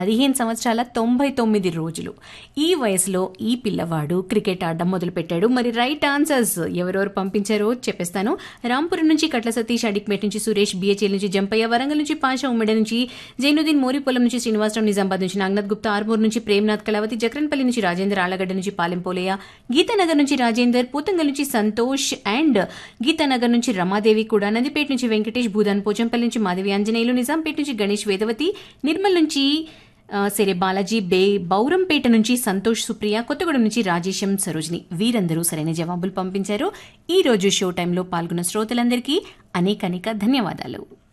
పదిహేను సంవత్సరాల తొంభై తొమ్మిది రోజులు ఈ వయసులో ఈ పిల్లవాడు క్రికెట్ ఆడడం మొదలుపెట్టాడు మరి రైట్ ఆన్సర్స్ ఎవరెవరు పంపించారో చెప్పేస్తాను రాంపురం నుంచి కట్ల సతీష్ అడిక్మేట్ నుంచి సురేష్ బిహెచ్ఎల్ నుంచి జంపయ్య వరంగల్ నుంచి పాషా ఉమ్మడి నుంచి జైనుద్దీన్ మోరిపొలం నుంచి శ్రీనివాసరావు నిజామాబాద్ నుంచి నాగనాథ్ గుప్తా ఆర్మూర్ నుంచి ప్రేమ్నాథ్ కళావతి జక్రన్పల్లి నుంచి రాజేందర్ ఆళ్లగడ్డ నుంచి పాలెంపోలయ్య గీతానగర్ నుంచి రాజేందర్ పూతంగల్ నుంచి సంతోష్ అండ్ గీతానగర్ నుంచి రమాదేవి కూడా నందిపేట నుంచి వెంకటేష్ భూదాన్ పోచంపల్లి నుంచి మాధవి ఆంజనేయులు నిజాంపేట నుంచి గణేష్ వేదవతి నిర్మల్ నుంచి ఆ, సరే బాలాజీ బే బౌరంపేట నుంచి సంతోష్ సుప్రియ కొత్తగూడెం నుంచి రాజేశం సరోజిని వీరందరూ సరైన జవాబులు పంపించారు ఈ రోజు షో టైంలో పాల్గొన్న శ్రోతలందరికీ అనేక అనేక ధన్యవాదాలు